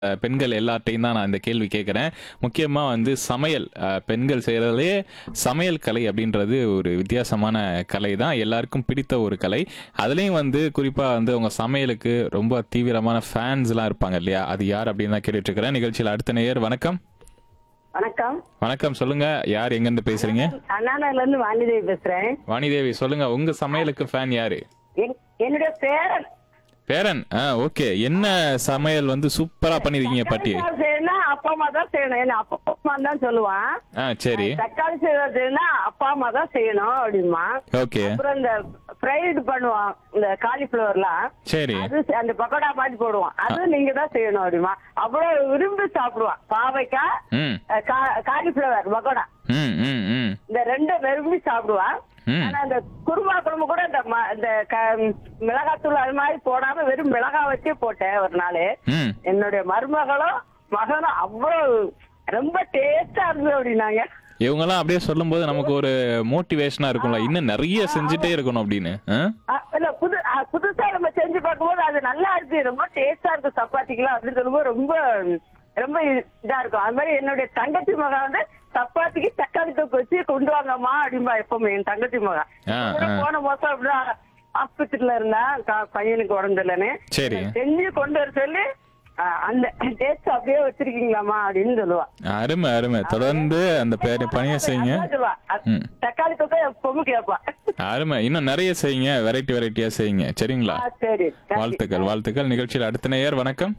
அஹ், பெண்கள் எல்லார்ட்டையும் தான் நான் இந்த கேள்வி கேட்குறேன் முக்கியமாக வந்து சமையல் அஹ், பெண்கள் செய்கிறதுலே சமையல் கலை அப்படின்றது ஒரு வித்தியாசமான கலை தான் எல்லாருக்கும் பிடித்த ஒரு கலை அதுலேயும் வந்து குறிப்பாக வந்து உங்கள் சமையலுக்கு ரொம்ப தீவிரமான ஃபேன்ஸ்லாம் இருப்பாங்க இல்லையா அது யார் அப்படின்னு தான் கேட்டுட்டு இருக்கிறேன் நிகழ்ச்சியில் அடுத்த நேயர் வணக்கம் வணக்கம் வணக்கம் சொல்லுங்க யார் எங்கேருந்து பேசுறீங்க அண்ணாநகர்ல இருந்து வாணிதேவி பேசுறேன் வாணிதேவி சொல்லுங்க உங்க சமையலுக்கு ஃபேன் யாரு என்- என்னுடைய பேரன் பேரன் ஆ ஓகே என்ன சமையல் வந்து சூப்பரா பண்ணிருக்கீங்க பாட்டி தக்காளி சாதம் செய்யணும்னா அப்பா அம்மா தான் செய்யணும் என்ன அப்பா அம்மா தான் சொல்லுவான் ஆ சரி தக்காளி சாதம் செய்யணும்னா அப்பா அம்மா தான் செய்யணும் அப்படிமா ஓகே அப்புறம் இந்த ஃப்ரைடு பண்ணுவான் இந்த காலிஃபிளவர்லாம் சரி அது செ- அந்த பக்கோடா மாதிரி போடுவான் அது நீங்க தான் செய்யணும் அப்படிமா அவ்வளவு விரும்பி சாப்பிடுவான் பாவைக்காய் ம் அஹ், கா- காலிஃபிளவர் பக்கோடா ம் ம் ம் இந்த ரெண்டும் விரும்பி சாப்பிடுவான் ம். ஆனா இந்த குருமா குழம்பு கூட இந்த ம- இந்த க- மிளகாத்தூள் அது மாதிரி போடாம வெறும் மிளகா வச்சே போட்டேன் ஒரு நாள் ம் என்னுடைய மருமகளும் மகனும் அவ்வளவு ரொம்ப டேஸ்டா இருந்தது அப்படின்னாங்க இவங்கெல்லாம் அப்படியே சொல்லும்போது நமக்கு ஒரு மோட்டிவேஷனா இருக்கும்ல இன்னும் நிறைய செஞ்சுட்டே இருக்கணும் அப்படின்னு ஆ? அ, இல்ல புது அ, புதுசா நம்ம செஞ்சு பார்க்கும்போது அது நல்லா இருக்கு ரொம்ப டேஸ்டா இருக்கு சப்பாத்திக்கெல்லாம் அப்படின்னு சொல்லும்போது ரொம்ப ரொம்ப இதா இருக்கும் அது மாதிரி என்னுடைய தங்கச்சி மகன் வந்து சப்பாத்திக்கு தக்காளி தொக்கு வச்சு கொண்டு வாங்கம்மா அப்படிம்பா எப்பவுமே என் தங்கச்சி மகன் ஆ, கூட ஆ. போன மாசம் அப்படிதான் ஹாஸ்பிட்டல்ல இருந்தா கா- பையனுக்கு உடம்பு இல்லைன்னு சரி செஞ்சு கொண்டு வர சொல்லி அ, அந்த டேஸ்ட் அப்படியே வச்சிருக்கீங்களாமா அப்படின்னு சொல்லுவா அருமை அருமை தொடர்ந்து அந்த பேர பணியை செய்யுங்க அதான் சொல்லுவா. அ- ம். தக்காளி தொக்கை எப்பவும் கேட்பா அருமை இன்னும் நிறைய செய்யுங்க வெரைட்டி வெரைட்டியா செய்யுங்க சரிங்களா ஆ, சரி Thank you. வாழ்த்துக்கள் வாழ்த்துக்கள் நிகழ்ச்சியில் அடுத்த நேயர் வணக்கம்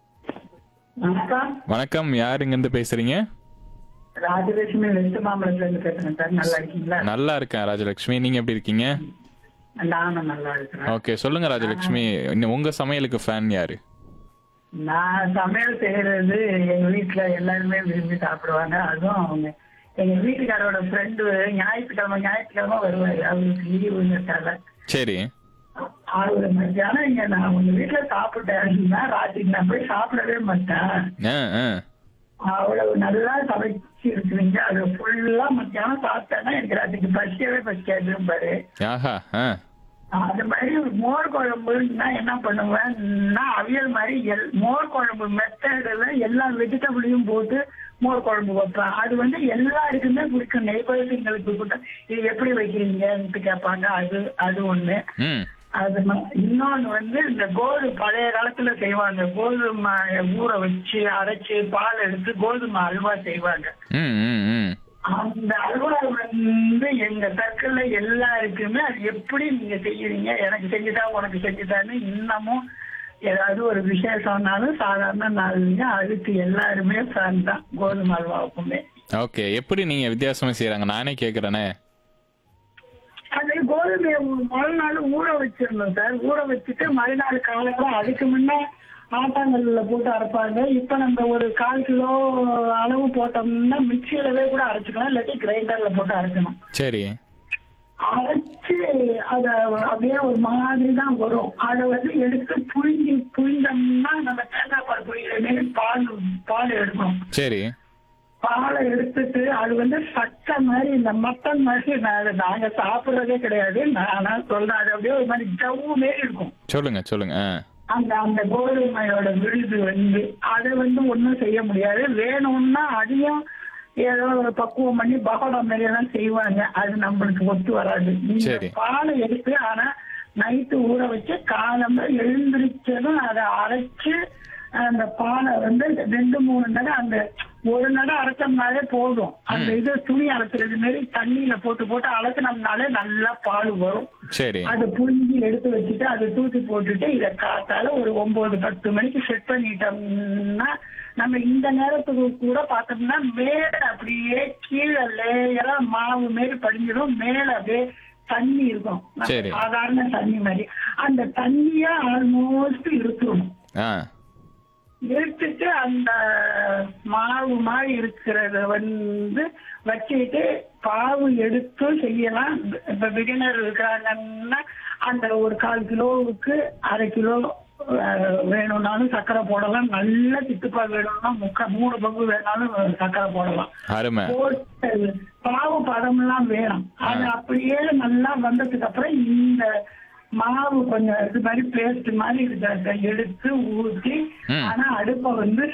வணக்கம் வணக்கம் யார் இங்கிருந்து பேசுறீங்க ராஜலட்சுமி வெஸ்ட் மாம்பலத்துல இருந்து பேசுறேன் சார் நல்லா இருக்கீங்களா நல்லா இருக்கேன் ராஜலட்சுமி நீங்க எப்படி இருக்கீங்க நானும் நல்லா இருக்கிறேன் ஓகே சொல்லுங்க ராஜலட்சுமி இன்னும் உங்க சமையலுக்கு ஃபேன் யாரு நான் சமையல் செய்யறது எங்க வீட்டுல எல்லாருமே விரும்பி சாப்பிடுவாங்க அதுவும் அவங்க எங்க வீட்டுக்காரோட ஃப்ரெண்டு ஞாயிற்றுக்கிழமை ஞாயிற்றுக்கிழமை வருவாரு அவருக்கு லீவுங்கிறதால சரி அவரு மத்தியானம் இங்க நான் உங்க வீட்டுல சாப்பிட்டேன்னா ராத்திரி நான் போய் சாப்பிடவே மாட்டேன் ஆ ஆ அவ்வளவு நல்லா சமைச்சு இருக்குவீங்க அது ஃபுல்லா மத்தியானம் சாப்பிட்டேன்னா எனக்கு ராத்திரிக்கு பசிக்கவே பசிக்காதுன்னு பாரு ஆஹா ஆ அது மாதிரி மோர் குழம்புன்னா என்ன பண்ணுவேன்னா அவியல் மாதிரி எல் மோர் குழம்பு மெத்தடில் எல்லா வெஜிடபிளையும் போட்டு மோர் குழம்பு வைப்பேன் அது வந்து எல்லாருக்குமே பிடிக்கும் நெய்பர்களுக்கு கூட இது எப்படி வைக்கிறீங்கன்ட்டு கேட்பாங்க அது அது ஒண்ணு ம் அது ம- இன்னொன்னு வந்து இந்த கோது பழைய காலத்துல செய்வாங்க கோதுமை ஊற வச்சு அரைச்சு பால் எடுத்து கோதுமை அல்வா செய்வாங்க ம் ம் ம் அந்த அல்வா வந்து எங்க சர்க்கிள்ல எல்லாருக்குமே அது எப்படி நீங்க செய்யறீங்க எனக்கு செஞ்சுதா உனக்கு செஞ்சுதான்னு இன்னமும் ஏதாவது ஒரு விசேஷம்னாலும் சாதாரண நாளுங்க அதுக்கு எல்லாருமே ஃபேன் தான் கோதுமை அல்வாவுக்குமே ஓகே எப்படி நீங்க வித்தியாசமா செய்யறாங்க நானே கேக்குறேனே அது கோதுமையை முதல் நாள் ஊற வச்சிடணும் சார் ஊற வச்சுட்டு மறுநாள் காலையில அதுக்கு முன்ன ஆட்டாங்கல்ல போட்டு அரைப்பாங்க இப்ப நம்ம ஒரு கால் கிலோ அளவு போட்டோம்னா மிக்சியிலவே கூட அரைச்சுக்கலாம் இல்லாட்டி கிரைண்டர்ல போட்டு அரைக்கணும் சரி அரைச்சு அத அப்படியே ஒரு மாதிரி தான் வரும் அதை வந்து எடுத்து புழிஞ்சு புழிஞ்சோம்னா நம்ம தேங்காய் பால் புழிகிற மாதிரி பால் பால் எடுக்கணும் சரி பாலை எடுத்துட்டு அது வந்து சட்டை மாதிரி இந்த மட்டன் மாதிரி நான் நாங்க சாப்பிடுறதே கிடையாது நானா சொல்றேன் அது அப்படியே ஒரு மாதிரி ஜவ்வு மாரி இருக்கும் சொல்லுங்க சொல்லுங்க ஆ அந்த அந்த கோதுமையோட விழுது வந்து அதை வந்து ஒண்ணும் செய்ய முடியாது வேணும்னா அதையும் ஏதோ ஒரு பக்குவம் பண்ணி பகோடா மாதிரி எல்லாம் செய்வாங்க அது நம்மளுக்கு ஒத்து வராது நீங்க சரி. பாலை எடுத்து ஆனா நைட்டு ஊற வச்சு காலம்ப எழுந்திரிச்சதும் அதை அரைச்சு அந்த பாலை வந்து ரெண்டு மூணு நடை அந்த ஒரு நடை அரைச்சோம்னாலே போதும் அந்த இது துணி அரைக்கிறது மாதிரி தண்ணியில போட்டு போட்டு அரைச்சினோம்னாலே நல்லா பால் வரும் சரி அதை புழிஞ்சு எடுத்து வச்சுட்டு அதை தூக்கி போட்டுட்டு இதை காத்தால ஒரு ஒன்பது பத்து மணிக்கு செட் பண்ணிட்டோம்னா நம்ம இந்த நேரத்துக்கு கூட பார்த்தோம்னா மேல அப்படியே கீழே லேயரா மாவு மாரி படிஞ்சிடும் மேல அப்படியே தண்ணி இருக்கும் நம்ம சரி. சாதாரண தண்ணி மாதிரி அந்த தண்ணிய ஆல்மோஸ்ட் இருக்கணும் ஆ எடுத்துட்டு அந்த மாவு மாதிரி இருக்கிறத வந்து வச்சுட்டு பாவு எடுத்து செய்யலாம் இப்ப பிகினர் இருக்கிறாங்கன்னா அந்த ஒரு கால் கிலோவுக்கு அரை கிலோ அஹ், வேணும்னாலும் சர்க்கரை போடலாம் நல்ல திட்டுப்பால் வேணும்னா முக்கா மூணு பங்கு வேணாலும் சர்க்கரை போடலாம் அருமை போட்டு பாவு பதம்லாம் வேணும் அது அப்படியே நல்லா வந்ததுக்கு அப்புறம் இந்த மாவு கொஞ்சம் இது மாதிரி பேஸ்ட் மாதிரி இருக்கிறத எடுத்து ஊற்றி ம். ஆனா அடுப்பை வந்து